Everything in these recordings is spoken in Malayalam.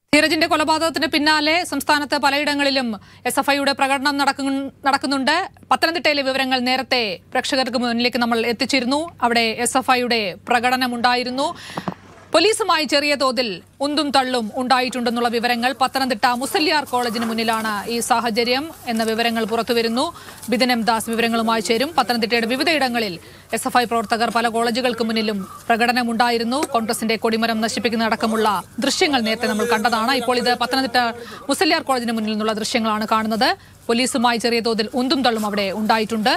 ധീരജിന്റെ കൊലപാതകത്തിന് പിന്നാലെ സംസ്ഥാനത്ത് പലയിടങ്ങളിലും എസ് എഫ് ഐയുടെ പ്രകടനം നടക്കുന്നു- നടക്കുന്നുണ്ട് പത്തനംതിട്ടയിലെ വിവരങ്ങൾ നേരത്തെ പ്രേക്ഷകർക്ക് മുന്നിലേക്ക് നമ്മൾ എത്തിച്ചിരുന്നു അവിടെ എസ് എഫ് ഐയുടെ പ്രകടനമുണ്ടായിരുന്നു പോലീസുമായി ചെറിയ തോതിൽ ഉന്തും തള്ളും ഉണ്ടായിട്ടുണ്ടെന്നുള്ള വിവരങ്ങൾ പത്തനംതിട്ട മുസല്യാർ കോളേജിന് മുന്നിലാണ് ഈ സാഹചര്യം എന്ന വിവരങ്ങൾ പുറത്തുവരുന്നു ബിദിൻ എം ദാസ് വിവരങ്ങളുമായി ചേരും പത്തനംതിട്ടയുടെ വിവിധയിടങ്ങളിൽ എസ് എഫ് ഐ പ്രവർത്തകർ പല കോളേജുകൾക്ക് മുന്നിലും പ്രകടനമുണ്ടായിരുന്നു കോൺഗ്രസിന്റെ കൊടിമരം നശിപ്പിക്കുന്നതടക്കമുള്ള ദൃശ്യങ്ങൾ നേരത്തെ നമ്മൾ കണ്ടതാണ് ഇപ്പോൾ ഇത് പത്തനംതിട്ട മുസല്യാർ കോളേജിന് മുന്നിൽ നിന്നുള്ള ദൃശ്യങ്ങളാണ് കാണുന്നത് പോലീസുമായി ചെറിയ തോതിൽ ഉന്തും തള്ളും അവിടെ ഉണ്ടായിട്ടുണ്ട്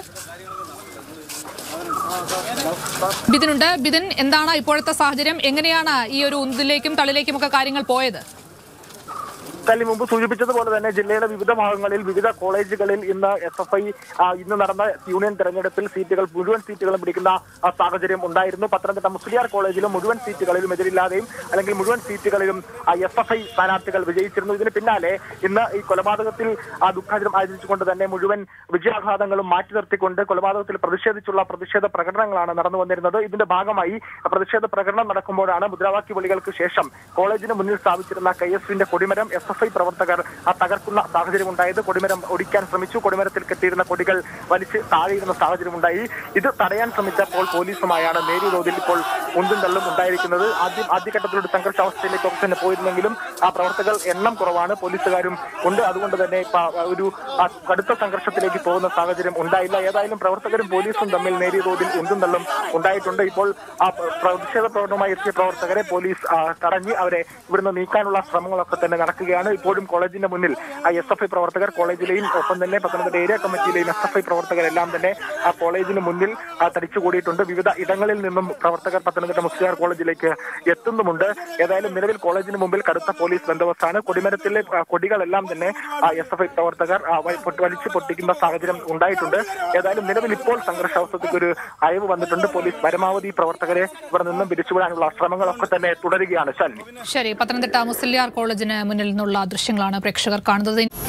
ബിദിനുണ്ട് ബിദിൻ എന്താണ് ഇപ്പോഴത്തെ സാഹചര്യം എങ്ങനെയാണ് ഈ ഒരു ഉന്തിലേക്കും തള്ളിലേക്കും ഒക്കെ കാര്യങ്ങൾ പോയത് കല്ലി മുമ്പ് സൂചിപ്പിച്ചതുപോലെ തന്നെ ജില്ലയുടെ വിവിധ ഭാഗങ്ങളിൽ വിവിധ കോളേജുകളിൽ ഇന്ന് എസ് എഫ് ഐ ഇന്ന് നടന്ന യൂണിയൻ തെരഞ്ഞെടുപ്പിൽ സീറ്റുകൾ മുഴുവൻ സീറ്റുകളും പിടിക്കുന്ന ആ, സാഹചര്യം ഉണ്ടായിരുന്നു പത്തനംതിട്ട മുസ്ലിയാർ കോളേജിലും മുഴുവൻ സീറ്റുകളിലും എതിരില്ലാതെയും അല്ലെങ്കിൽ മുഴുവൻ സീറ്റുകളിലും എസ് എഫ് ഐ സ്ഥാനാർത്ഥികൾ വിജയിച്ചിരുന്നു ഇതിന് പിന്നാലെ ഇന്ന് ഈ കൊലപാതകത്തിൽ ആ ദുഃഖാചരം ആചരിച്ചുകൊണ്ട് തന്നെ മുഴുവൻ വിജയാഘാതങ്ങളും മാറ്റി നിർത്തിക്കൊണ്ട് കൊലപാതകത്തിൽ പ്രതിഷേധിച്ചുള്ള പ്രതിഷേധ പ്രകടനങ്ങളാണ് നടന്നു വന്നിരുന്നത് ഇതിന്റെ ഭാഗമായി പ്രതിഷേധ പ്രകടനം നടക്കുമ്പോഴാണ് മുദ്രാവാക്യ വിളികൾക്ക് ശേഷം കോളേജിന് മുന്നിൽ സ്ഥാപിച്ചിരുന്ന കെ എസ് യുവിന്റെ കൊടിമരം എസ് എഫ് ഐ പ്രവർത്തകർ ആ തകർക്കുന്ന സാഹചര്യം ഉണ്ടായത് കൊടിമരം ഒടിക്കാൻ ശ്രമിച്ചു കൊടിമരത്തിൽ കെട്ടിയിരുന്ന കൊടികൾ വലിച്ച് താഴെയിരുന്ന സാഹചര്യം ഉണ്ടായി ഇത് തടയാൻ ശ്രമിച്ചപ്പോൾ പോലീസുമായാണ് നേരിയ തോതിൽ ഇപ്പോൾ ഉന്തും തള്ളും ഉണ്ടായിരിക്കുന്നത് ആദ്യം ആദ്യഘട്ടത്തിലൊരു സംഘർഷാവസ്ഥയിലേക്കൊക്കെ തന്നെ പോയിരുന്നെങ്കിലും ആ പ്രവർത്തകർ എണ്ണം കുറവാണ് പോലീസുകാരും ഉണ്ട് അതുകൊണ്ട് തന്നെ ഇപ്പൊ ഒരു ആ കടുത്ത സംഘർഷത്തിലേക്ക് പോകുന്ന സാഹചര്യം ഉണ്ടായില്ല ഏതായാലും പ്രവർത്തകരും പോലീസും തമ്മിൽ നേരിയ തോതിൽ ഉന്തും തള്ളും ഉണ്ടായിട്ടുണ്ട് ഇപ്പോൾ ആ പ്രതിഷേധ പ്രകടനവുമായി എത്തിയ പ്രവർത്തകരെ പോലീസ് ആ, തടഞ്ഞ് അവരെ ഇവിടുന്ന് നീക്കാനുള്ള ശ്രമങ്ങളൊക്കെ തന്നെ നടക്കുകയാണ് ഇപ്പോഴും കോളേജിന്റെ മുന്നിൽ ആ എസ് എഫ് ഐ പ്രവർത്തകർ കോളേജിലെയും ഒപ്പം തന്നെ പത്തനംതിട്ട ഏരിയ കമ്മിറ്റിയിലെയും എസ് എഫ് ഐ പ്രവർത്തകരെല്ലാം തന്നെ ആ കോളേജിന് മുന്നിൽ ആ, തടിച്ചുകൂടിയിട്ടുണ്ട് വിവിധ ഇടങ്ങളിൽ നിന്നും പ്രവർത്തകർ പത്തനംതിട്ട മുസ്ലിയാർ കോളേജിലേക്ക് എത്തുന്നുമുണ്ട് ഏതായാലും നിലവിൽ കോളേജിന് മുമ്പിൽ കടുത്ത പോലീസ് ബന്ദോബസ്താണ് കൊടിമരത്തിലെ ആ, കൊടികളെല്ലാം തന്നെ എസ് എഫ് ഐ പ്രവർത്തകർ ആ, വ- പൊട്ടി- വലിച്ചു പൊട്ടിക്കുന്ന സാഹചര്യം ഉണ്ടായിട്ടുണ്ട് ഏതായാലും നിലവിൽ ഇപ്പോൾ സംഘർഷാവസ്ഥയ്ക്ക് ഒരു അയവ് വന്നിട്ടുണ്ട് പോലീസ് പരമാവധി പ്രവർത്തകരെ ഇവിടെ നിന്നും പിരിച്ചുവിടാനുള്ള ശ്രമങ്ങളൊക്കെ തന്നെ തുടരുകയാണ് ശാലിനി ശരി പത്തനംതിട്ട മുസല്യാർ കോളേജിന് മുന്നിൽ നിന്നുള്ള ദൃശ്യങ്ങളാണ് പ്രേക്ഷകർ കാണുന്നത്